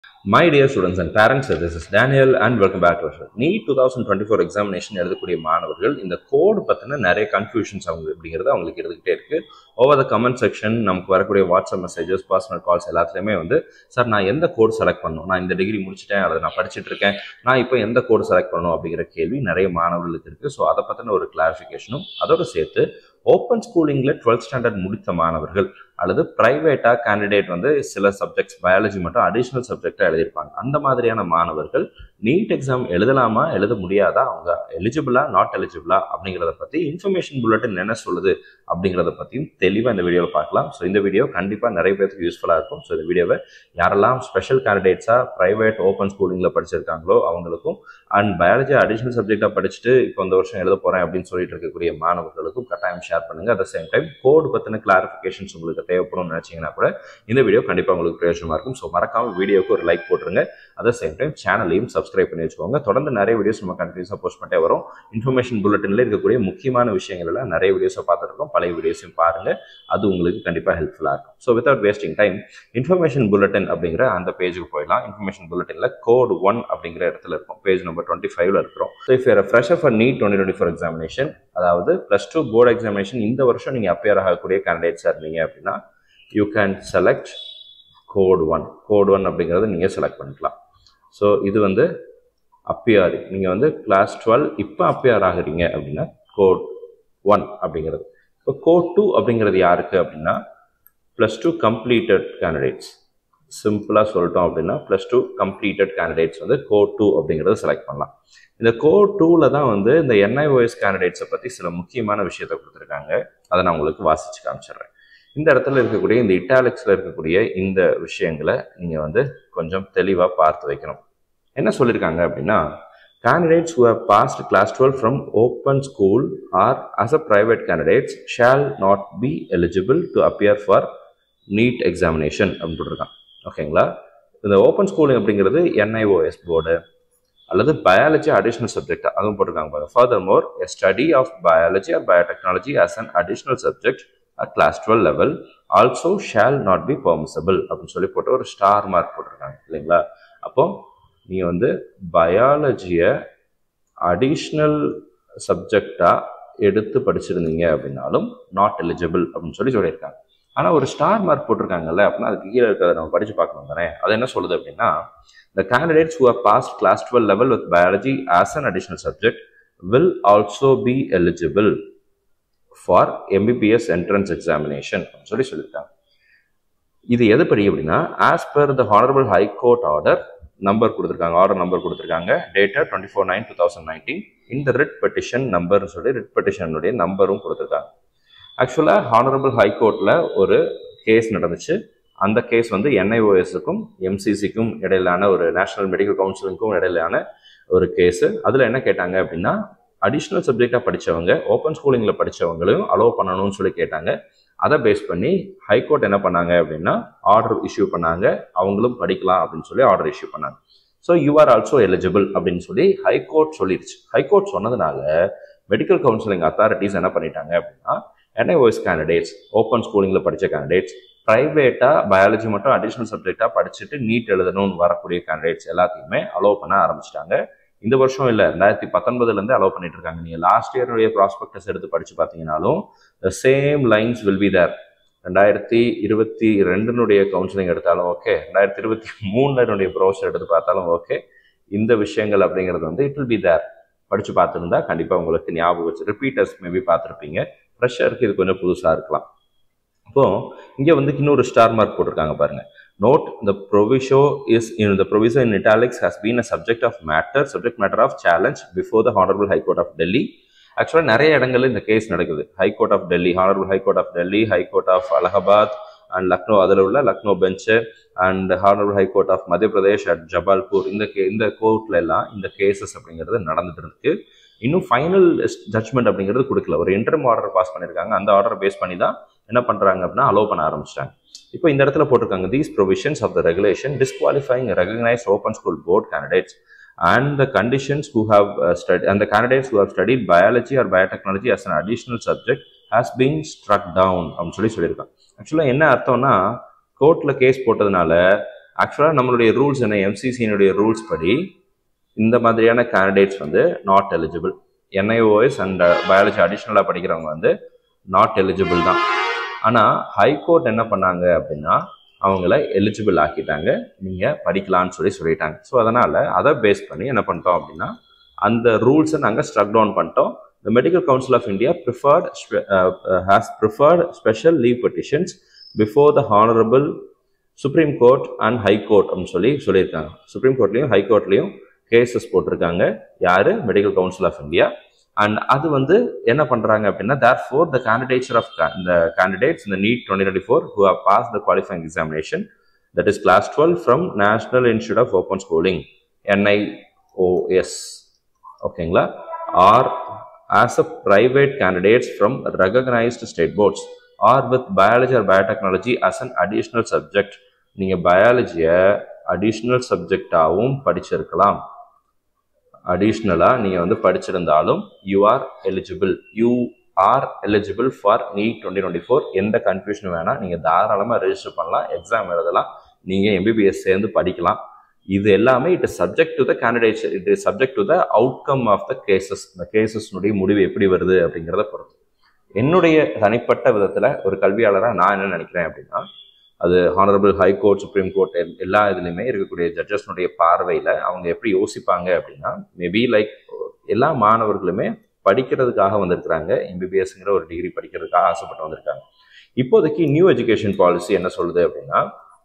My dear students and parents, this is Daniel and welcome back to our show. NEET two thousand twenty four examination எழுதக்கூடிய மாணவர்கள் இந்த கோடு பற்றின நிறைய confusions அவங்க அப்படிங்கிறது அவங்களுக்கு இருந்துகிட்டே இருக்கு ஓவர் த கமெண்ட் செக்ஷன் நமக்கு வரக்கூடிய வாட்ஸ்அப் மெசேஜஸ் பர்சனல் கால்ஸ் எல்லாத்துலேயுமே வந்து சார் நான் எந்த கோட் செலக்ட் பண்ணணும் நான் இந்த டிகிரி முடிச்சிட்டேன் அல்லது நான் படிச்சுட்டு இருக்கேன் நான் இப்போ எந்த கோடு செலக்ட் பண்ணணும் அப்படிங்கிற கேள்வி நிறைய மாணவர்களுக்கு இருக்குது ஸோ அதை பற்றின ஒரு கிளாரிஃபிகேஷனும் அதோட சேர்த்து ஓப்பன் ஸ்கூலிங்கில் டுவெல்த் ஸ்டாண்டர்ட் முடித்த மாணவர்கள் அல்லது ப்ரைவேட்டாக கேண்டிடேட் வந்து சில சப்ஜெக்ட்ஸ் பயாலஜி மட்டும் அடிஷ்னல் சப்ஜெக்டாக எழுதியிருப்பாங்க அந்த மாதிரியான மாணவர்கள் நீட் எக்ஸாம் எழுதலாமா எழுத முடியாதா அவங்க எலிஜிபிளா நாட் எலிஜிபிளா அப்படிங்கிறத பற்றி இன்ஃபர்மேஷன் புல்லட்டின் என்ன சொல்லுது அப்படிங்கிறத பற்றியும் தெளிவாக இந்த வீடியோவில் பார்க்கலாம் ஸோ இந்த வீடியோ கண்டிப்பாக நிறைய பேருக்கு யூஸ்ஃபுல்லாக இருக்கும் ஸோ இந்த வீடியோவை யாரெல்லாம் ஸ்பெஷல் கேண்டிடேட்ஸாக ப்ரைவேட் ஓப்பன் ஸ்கூலிங்கில் படிச்சிருக்காங்களோ அவங்களுக்கும் அண்ட் பயாலஜி அடிஷ்னல் சப்ஜெக்டாக படிச்சுட்டு இப்போ இந்த வருஷம் எழுத போகிறேன் அப்படின்னு சொல்லிட்டு இருக்கக்கூடிய மாணவர்களுக்கும் கட்டாயம் ஷேர் பண்ணுங்கள் at the same time code பற்றின கிளாரிஃபிகேஷன்ஸ் உங்களுக்கு தேவைப்படும்னு நினச்சிங்கன்னா கூட இந்த வீடியோ கண்டிப்பாக உங்களுக்கு பிரயோஜனமாக இருக்கும் ஸோ மறக்காமல் வீடியோக்கு ஒரு லைக் போட்டுருங்க அட் த சேம் டைம் சேனலையும் சப்ஸ்கிரைப் பண்ணி வச்சுக்கோங்க தொடர்ந்து நிறைய வீடியோஸ் நம்ம கண்டினியூஸாக போஸ்ட் பண்ணிட்டே வரும் இன்ஃபர்மேஷன் புல்லட்டினில் இருக்கக்கூடிய முக்கியமான விஷயங்கள் எல்லாம் நிறைய வீடியோஸை பார்த்துருக்கோம் பழைய வீடியோஸையும் பாருங்கள் அது உங்களுக்கு கண்டிப்பாக ஹெல்ப்ஃபுல்லாக இருக்கும் so without wasting time information bulletin அப்படிங்கிற அந்த பேஜுக்கு போயிடலாம் இன்ஃபர்மேஷன் புல்லட்டினில் கோட் ஒன் அப்படிங்கிற இடத்துல இருக்கும் பேஜ் நம்பர் டுவெண்ட்டி ஃபைவ்ல இருக்கிறோம் so if your fresher for NEET twenty twenty four examination அதாவது ப்ளஸ் டூ போர்டு எக்ஸாமினேஷன் இந்த வருஷம் நீங்கள் அப்பியர் ஆகக்கூடிய கேண்டிடேட்ஸாக இருந்தீங்க அப்படின்னா you can select code one code one அப்படிங்கிறத நீங்கள் செலக்ட் பண்ணிக்கலாம் ஸோ இது வந்து அப்பியார் நீங்கள் வந்து கிளாஸ் டுவெல் இப்போ அப்பியார் ஆகுறீங்க அப்படின்னா கோட் ஒன் அப்படிங்கிறது இப்போ கோட் டூ அப்படிங்கிறது யாருக்கு அப்படின்னா ப்ளஸ் டூ கம்ப்ளீட்டட் கேண்டிடேட்ஸ் சிம்பிளாக சொல்லிட்டோம் அப்படின்னா ப்ளஸ் டூ கம்ப்ளீட்டட் கேண்டிடேட்ஸ் வந்து கோட் டூ அப்படிங்கிறத செலக்ட் பண்ணலாம் இந்த கோட் டூவில் தான் வந்து இந்த என்ஐஓஎஸ் கேண்டிடேட்ஸை பற்றி சில முக்கியமான விஷயத்தை கொடுத்துருக்காங்க அதை நான் உங்களுக்கு வாசித்து காமிச்சிடுறேன் இந்த இடத்துல இருக்கக்கூடிய இந்த இட்டாலிக்ஸில் இருக்கக்கூடிய இந்த விஷயங்களை நீங்கள் வந்து கொஞ்சம் தெளிவாக பார்த்து வைக்கணும் என்ன சொல்லியிருக்காங்க அப்படின்னா candidates who have passed class 12 from open school or as a private candidates shall not be eligible to appear for NEET examination அப்படின்னு போட்டிருக்கான் ஓகேங்களா இந்த ஓப்பன் ஸ்கூலிங் அப்படிங்கிறது என்ஐஓஎஸ் போர்டு அல்லது பயாலஜி அடிஷ்னல் சப்ஜெக்ட் அதுவும் போட்டிருக்காங்க பாருங்க furthermore a study of biology or biotechnology as an additional subject at class twelve level also shall not be permissible அப்படின்னு சொல்லி போட்டு ஒரு ஸ்டார் மார்க் போட்டிருக்காங்க இல்லைங்களா அப்போ நீ வந்து பயாலஜியை அடிஷ்னல் சப்ஜெக்டாக எடுத்து படிச்சிருந்தீங்க அப்படின்னாலும் நாட் எலிஜிபிள் அப்படின்னு சொல்லி சொல்லியிருக்காங்க ஆனால் ஒரு ஸ்டார் மார்க் போட்டிருக்காங்கல்ல அப்படின்னா அதுக்கு கீழே இருக்கிறத நம்ம படித்து பார்க்கணும் தானே அது என்ன சொல்லுது அப்படின்னா the candidates who passed class twelve level with biology as an additional subject will also be eligible for MBBS entrance examination அப்படின்னு சொல்லி சொல்லியிருக்காங்க இது எதுபடி அப்படின்னா as per the honourable High Court order number கொடுத்துருக்காங்க ஆர்டர் நம்பர் கொடுத்துருக்காங்க dated twenty four nine two thousand nineteen இந்த writ petition நம்பர்னு சொல்லி ரிட் பெட்டிஷனுடைய நம்பரும் கொடுத்துருக்காங்க ஆக்சுவலாக ஹானரபிள் ஹைகோர்ட்டில் ஒரு கேஸ் நடந்துச்சு அந்த கேஸ் வந்து என்ஐஓஎஸுக்கும் எம்சிசிக்கும் இடையிலான ஒரு நேஷனல் மெடிக்கல் கவுன்சிலுக்கும் இடையிலான ஒரு கேஸு அதில் என்ன கேட்டாங்க அப்படின்னா அடிஷ்னல் சப்ஜெக்டாக படித்தவங்க ஓப்பன் ஸ்கூலிங்கில் படித்தவங்களையும் அலோவ் பண்ணணும்னு சொல்லி கேட்டாங்க அதை பேஸ் பண்ணி ஹைகோர்ட் என்ன பண்ணாங்க அப்படின்னா ஆர்டர் இஷ்யூ பண்ணாங்க அவங்களும் படிக்கலாம் அப்படின்னு சொல்லி ஆர்டர் இஷ்யூ பண்ணாங்க so you are also eligible அப்படின்னு சொல்லி ஹைகோர்ட் சொல்லிடுச்சு ஹைகோர்ட் சொன்னதுனால மெடிக்கல் கவுன்சிலிங் அத்தாரிட்டிஸ் என்ன பண்ணிட்டாங்க அப்படின்னா என்ஐஓஎஸ் கேண்டிடேட்ஸ் ஓப்பன் ஸ்கூலிங்கில் படித்த கேண்டிடேட்ஸ் ப்ரைவேட்டாக பயாலஜி மட்டும் அடிஷ்னல் சப்ஜெக்டாக படிச்சுட்டு நீட் எழுதணும்னு வரக்கூடிய கேண்டிடேட்ஸ் எல்லாத்தையுமே அலோவ் பண்ண ஆரம்பிச்சிட்டாங்க இந்த வருஷம் இல்லை ரெண்டாயிரத்தி பத்தொன்பதுலேருந்து அலோவ் பண்ணிட்டு இருக்காங்க நீங்கள் லாஸ்ட் இயருடைய ப்ராஸ்பெக்டஸ் எடுத்து படித்து பார்த்தீங்கன்னாலும் the same lines will be there ரெண்டாயிரத்தி இருபத்தி ரெண்டுனுடைய கவுன்சிலிங் எடுத்தாலும் ஓகே ரெண்டாயிரத்தி இருபத்தி மூணுனுடைய ப்ரௌசர் எடுத்து பார்த்தாலும் ஓகே இந்த விஷயங்கள் அப்படிங்கிறது வந்து இட் வில் பி தேர் படித்து பார்த்துருந்தா கண்டிப்பாக உங்களுக்கு ஞாபகம் வச்சு ரிப்பீட்டர்ஸ் மேபி பார்த்துருப்பீங்க ஃப்ரெஷ்ஷருக்கு இது கொஞ்சம் புதுசாக இருக்கலாம் இப்போ இங்கே வந்து இன்னொரு ஸ்டார் மார்க் போட்டிருக்காங்க பாருங்க note the proviso is in the proviso in italics has been a subject of matter subject matter of challenge before the honourable High Court of Delhi ஆக்சுவலாக நிறைய இடங்கள்ல இந்த கேஸ் நடக்குது High Court of Delhi honourable High Court of Delhi High Court of Allahabad and Lucknow அதில் உள்ள Lucknow bench and honourable High Court of Madhya Pradesh at ஜபால்பூர் இந்த K இந்த கோர்ட்ல எல்லாம் இந்த கேசஸ் அப்படிங்கிறது நடந்துட்டு இருக்கு இன்னும் ஃபைனல் ஜட்மெண்ட் அப்படிங்கிறது கொடுக்கல ஒரு இன்டர்ம் ஆர்டர் பாஸ் பண்ணியிருக்காங்க அந்த ஆர்டர் பேஸ் பண்ணி தான் என்ன பண்ணுறாங்க அப்படின்னா அலோவ் பண்ண ஆரம்பிச்சிட்டாங்க இப்போ இந்த இடத்துல போட்டிருக்காங்க these provisions of the regulation disqualifying recognise open school board candidates and the conditions who have uh, studied and the candidates who have studied biology or biotechnology as an additional subject has been struck down அப்படின்னு சொல்லி சொல்லியிருக்காங்க ஆக்சுவலாக என்ன அர்த்தம்னா கோர்ட்டில் case போட்டதுனால ஆக்சுவலாக நம்மளுடைய ரூல்ஸ் என்ன எம்சிசியினுடைய ரூல்ஸ் படி இந்த மாதிரியான கேண்டிடேட்ஸ் வந்து not eligible NIOS and biology அடிஷ்னலாக படிக்கிறவங்க வந்து நாட் எலிஜிபிள் தான் ஆனால் ஹைகோர்ட் என்ன பண்ணாங்க அப்படின்னா அவங்கள எலிஜிபிள் ஆக்கிட்டாங்க நீங்கள் படிக்கலான்னு சொல்லி சொல்லிட்டாங்க ஸோ அதனால் அதை பேஸ் பண்ணி என்ன பண்ணிட்டோம் அப்படின்னா அந்த ரூல்ஸை நாங்கள் ஸ்ட்ரக் டவுன் பண்ணிட்டோம் the Medical Council of India preferred has preferred special leave petitions before the honourable Supreme Court and High Court அப்படின்னு சொல்லி சொல்லியிருக்காங்க சுப்ரீம் கோர்ட்லேயும் ஹை கோர்ட்லேயும் கேசஸ் போட்டிருக்காங்க யார் Medical Council of India and அது வந்து என்ன பண்ணுறாங்க அப்படின்னா therefore the candidates of இந்த கேண்டிடேட்ஸ் இந்த NEET twenty twenty four who are pass the qualifying examination that is class twelve from National Institute of open schooling NIOS ஓகேங்களா or as a private candidates from recognised state boards or with biology or biotechnology as an additional subject நீங்கள் பயாலஜியை additional சப்ஜெக்டாகவும் படிச்சிருக்கலாம் அடிஷ்னலாக நீங்கள் வந்து படிச்சிருந்தாலும் you are eligible you are eligible for NEET twenty twenty four எந்த கன்ஃபியூஷனும் வேணாம் நீங்கள் தாராளமாக ரெஜிஸ்டர் பண்ணலாம் எக்ஸாம் எழுதலாம் நீங்கள் எம்பிபிஎஸ் சேர்ந்து படிக்கலாம் இது எல்லாமே it is subject to the candidates it is subject to the outcome of the cases இந்த கேசஸ்னுடைய முடிவு எப்படி வருது அப்படிங்கிறத பொறுத்து என்னுடைய தனிப்பட்ட விதத்தில் ஒரு கல்வியாளராக நான் என்ன நினைக்கிறேன் அப்படின்னா அது honourable High Court Supreme Court எல்லா இதுலையுமே இருக்கக்கூடிய ஜட்ஜஸ்னுடைய பார்வையில் அவங்க எப்படி யோசிப்பாங்க அப்படின்னா மேபி லைக் எல்லா மாணவர்களுமே படிக்கிறதுக்காக வந்திருக்கிறாங்க எம்பிபிஎஸ்ங்கிற ஒரு டிகிரி படிக்கிறதுக்காக ஆசைப்பட்டு வந்திருக்காங்க இப்போதைக்கு நியூ எஜுகேஷன் பாலிசி என்ன சொல்லுது அப்படின்னா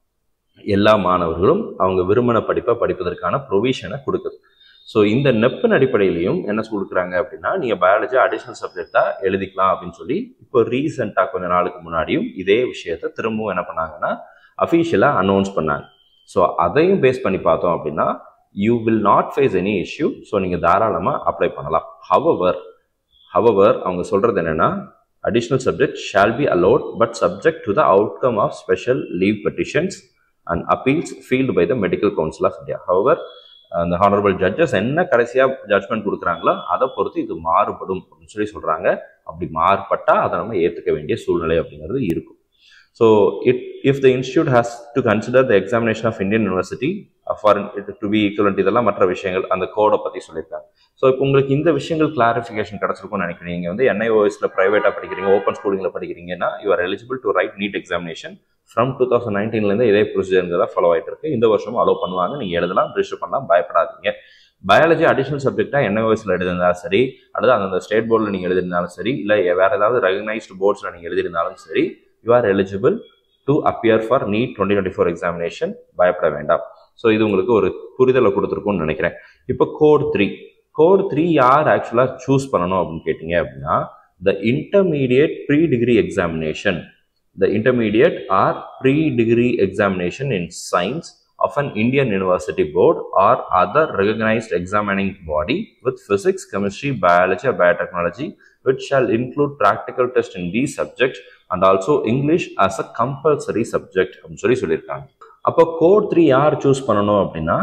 எல்லா மாணவர்களும் அவங்க விரும்பின படிப்பை படிப்பதற்கான ப்ரொவிஷனை கொடுக்குது ஸோ இந்த நெப்பின் அடிப்படையிலையும் என்ன கொடுக்குறாங்க அப்படின்னா நீங்கள் பயாலஜி அடிஷ்னல் சப்ஜெக்டாக எழுதிக்கலாம் அப்படின்னு சொல்லி இப்போ ரீசெண்டாக கொஞ்ச நாளுக்கு முன்னாடியும் இதே விஷயத்த திரும்பவும் என்ன பண்ணாங்கன்னா அஃபீஷியலாக அனௌன்ஸ் பண்ணாங்க ஸோ அதையும் பேஸ் பண்ணி பார்த்தோம் அப்படின்னா you will not face any issue so நீங்கள் தாராளமாக அப்ளை பண்ணலாம் ஹவவர் ஹவவர் அவங்க சொல்கிறது என்னென்னா additional subject shall be allowed but subject to the outcome of special leave petitions and appeals filed by the Medical Council of India however அந்த honourable judges என்ன கடைசியாக judgement கொடுக்குறாங்களோ அதை பொறுத்து இது மாறுபடும் அப்படின்னு சொல்லி சொல்கிறாங்க அப்படி மாறுபட்டால் அதை நம்ம ஏற்றுக்க வேண்டிய சூழ்நிலை அப்படிங்கிறது இருக்கும் so it if the institute has to consider the examination of Indian university for to be equivalent இதெல்லாம் மற்ற விஷயங்கள் அந்த கோடை பற்றி சொல்லியிருக்காங்க ஸோ இப்போ உங்களுக்கு இந்த விஷயங்கள் கிளாரிஃபிகேஷன் கிடச்சிருக்கும்னு நினைக்கிறீங்க நீங்கள் வந்து என்ஐஓஎஸில் ப்ரைவேட்டாக படிக்கிறீங்க ஓப்பன் ஸ்கூலிங்கில் படிக்கிறீங்கன்னா you are eligible to write NEET examination from two thousand நைன்டீன்லேருந்து இதே ப்ரொசீஜர் தான் ஃபாலோ ஆகிட்டு இருக்கு இந்த வருஷமும் அலோவ் பண்ணுவாங்க நீங்கள் எழுதலாம் ரிஜிஸ்டர் பண்ணலாம் பயப்படாதீங்க பயாலஜி அடிஷனல் சப்ஜெக்டாக என்ஐஓஎஸில் எழுதிருந்தாலும் சரி அல்லது அந்தந்த ஸ்டேட் போர்டில் நீங்கள் எழுதிருந்தாலும் சரி இல்லை வேறு ஏதாவது ரெகனைஸ்டு போர்ட்ஸில் நீங்கள் எழுதியிருந்தாலும் சரி you are eligible to appear for NEET twenty twenty four examination பயப்பட வேண்டாம் ஸோ இது உங்களுக்கு ஒரு புரிதலை கொடுத்துருக்கும்னு நினைக்கிறேன் இப்போ கோட் த்ரீ கோட் த்ரீ யார் ஆக்சுவலாக சூஸ் பண்ணணும் அப்படின்னு கேட்டிங்க அப்படின்னா the intermediate pre degree examination the intermediate or pre degree examination in science of an Indian University Board or other recognized examining body with physics, chemistry, biology, or biotechnology, which shall include practical test in these subjects and also English as a compulsory subject அப்படின்னு சொல்லி சொல்லியிருக்காங்க அப்போ code three யார் choose பண்ணணும் அப்படின்னா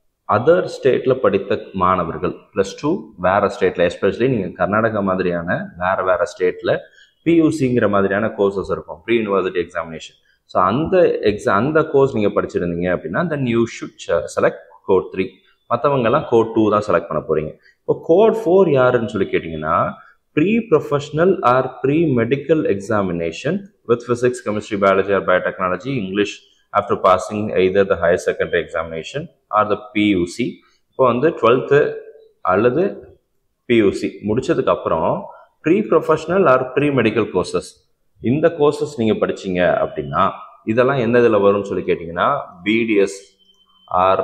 other ஸ்டேட்டில் படித்த மாணவர்கள் ப்ளஸ் டூ வேறு ஸ்டேட்டில் எஸ்பெஷலி நீங்கள் கர்நாடகா மாதிரியான வேறு வேறு ஸ்டேட்டில் பியூசிங்கிற மாதிரியான கோர்சஸ் இருக்கும் ப்ரீ யூனிவர்சிட்டி எக்ஸாமினேஷன் ஸோ அந்த எக்ஸா அந்த கோர்ஸ் நீங்கள் படிச்சிருந்தீங்க அப்படின்னா then you should select code three மற்றவங்கெல்லாம் கோட் டூ தான் செலக்ட் பண்ண போகிறீங்க இப்போ கோட் ஃபோர் யாருன்னு சொல்லி கேட்டிங்கன்னா pre professional or pre medical examination with physics chemistry biology or biotechnology English after passing either the higher secondary examination or the PUC இப்போ வந்து டுவெல்த்து அல்லது பியூசி முடிச்சதுக்கு அப்புறம் pre professional or pre medical courses இந்த courses நீங்கள் படிச்சீங்க அப்படின்னா இதெல்லாம் எந்த இதில் வரும்னு சொல்லி கேட்டிங்கன்னா பிடிஎஸ் ஆர்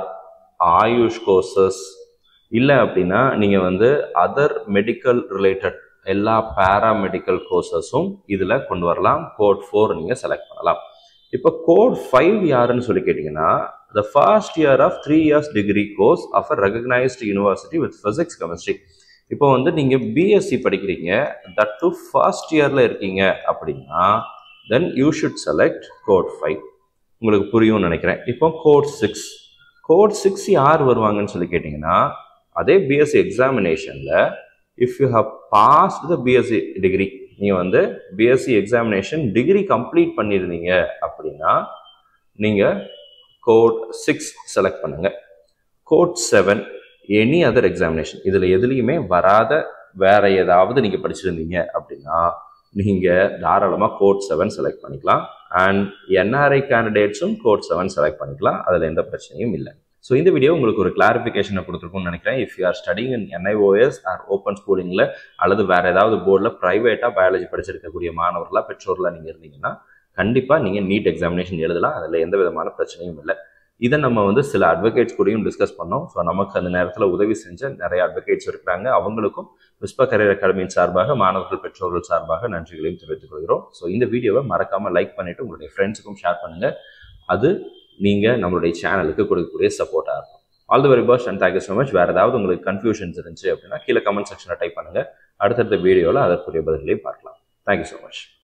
ஆயுஷ் கோர்சஸ் இல்லை அப்படின்னா நீங்கள் வந்து அதர் மெடிக்கல் ரிலேட்டட் எல்லா பேராமெடிக்கல் கோர்சஸும் இதில் கொண்டு வரலாம் கோட் ஃபோர் நீங்கள் செலக்ட் பண்ணலாம் இப்போ கோட் ஃபைவ் யாருன்னு சொல்லி கேட்டிங்கன்னா the first year of three years degree course of a recognised university with physics chemistry இப்போ வந்து நீங்கள் பிஎஸ்சி படிக்கிறீங்க தட் டு ஃபர்ஸ்ட் இயரில் இருக்கீங்க அப்படின்னா then you should select code five உங்களுக்கு புரியும்னு நினைக்கிறேன் இப்போ கோட் சிக்ஸ் கோட் சிக்ஸ் யார் வருவாங்கன்னு சொல்லி கேட்டிங்கன்னா அதே பிஎஸ்சி எக்ஸாமினேஷனில் if you have pass the BSc degree நீங்கள் வந்து பிஎஸ்சி எக்ஸாமினேஷன் டிகிரி கம்ப்ளீட் பண்ணியிருந்தீங்க அப்படின்னா நீங்கள் கோட் சிக்ஸ் செலக்ட் பண்ணுங்க code seven any other examination இதில் எதுலேயுமே வராத வேற ஏதாவது நீங்கள் படிச்சிருந்தீங்க அப்படின்னா நீங்கள் தாராளமாக கோட் செவன் செலக்ட் பண்ணிக்கலாம் அண்ட் என்ஆர்ஐ கேண்டிடேட்ஸும் கோட் செவன் செலக்ட் பண்ணிக்கலாம் அதில் எந்த பிரச்சனையும் இல்லை ஸோ இந்த வீடியோ உங்களுக்கு ஒரு கிளாரிஃபிகேஷனை கொடுத்துருக்கும்னு நினைக்கிறேன் if you are studying in NIOS or open ஸ்கூலிங்கில் அல்லது வேறு ஏதாவது போர்டில் ப்ரைவேட்டாக பயாலஜி படிச்சிருக்கக்கூடிய மாணவர்களாக பெற்றோர்களாக நீங்கள் இருந்தீங்கன்னா கண்டிப்பாக நீங்கள் நீட் எக்ஸாமினேஷன் எழுதலாம் அதில் எந்த விதமான பிரச்சனையும் இல்லை இதை நம்ம வந்து சில அட்வொகேட்ஸ் கூடயும் டிஸ்கஸ் பண்ணோம் ஸோ நமக்கு அந்த நேரத்தில் உதவி செஞ்ச நிறைய அட்வொகேட்ஸ் இருக்கிறாங்க அவங்களுக்கும் விஸ்பா கரியர் அகாடமியின் சார்பாக மாணவர்கள் பெற்றோர்கள் சார்பாக நன்றிகளையும் தெரிவித்துக் கொள்கிறோம் ஸோ இந்த வீடியோவை மறக்காமல் லைக் பண்ணிவிட்டு உங்களுடைய ஃப்ரெண்ட்ஸுக்கும் ஷேர் பண்ணுங்கள் அது நீங்கள் நம்மளுடைய சேனலுக்கு கொடுக்கக்கூடிய சப்போர்ட்டாக இருக்கும் all the very best and thank you so much வேறு ஏதாவது உங்களுக்கு கன்ஃபியூஷன்ஸ் இருந்துச்சு அப்படின்னா கீழே கமெண்ட் செக்ஷனில் டைப் பண்ணுங்கள் அடுத்தடுத்த வீடியோவில் அதற்குரிய பதிலையும் பார்க்கலாம் தேங்க்யூ ஸோ மச்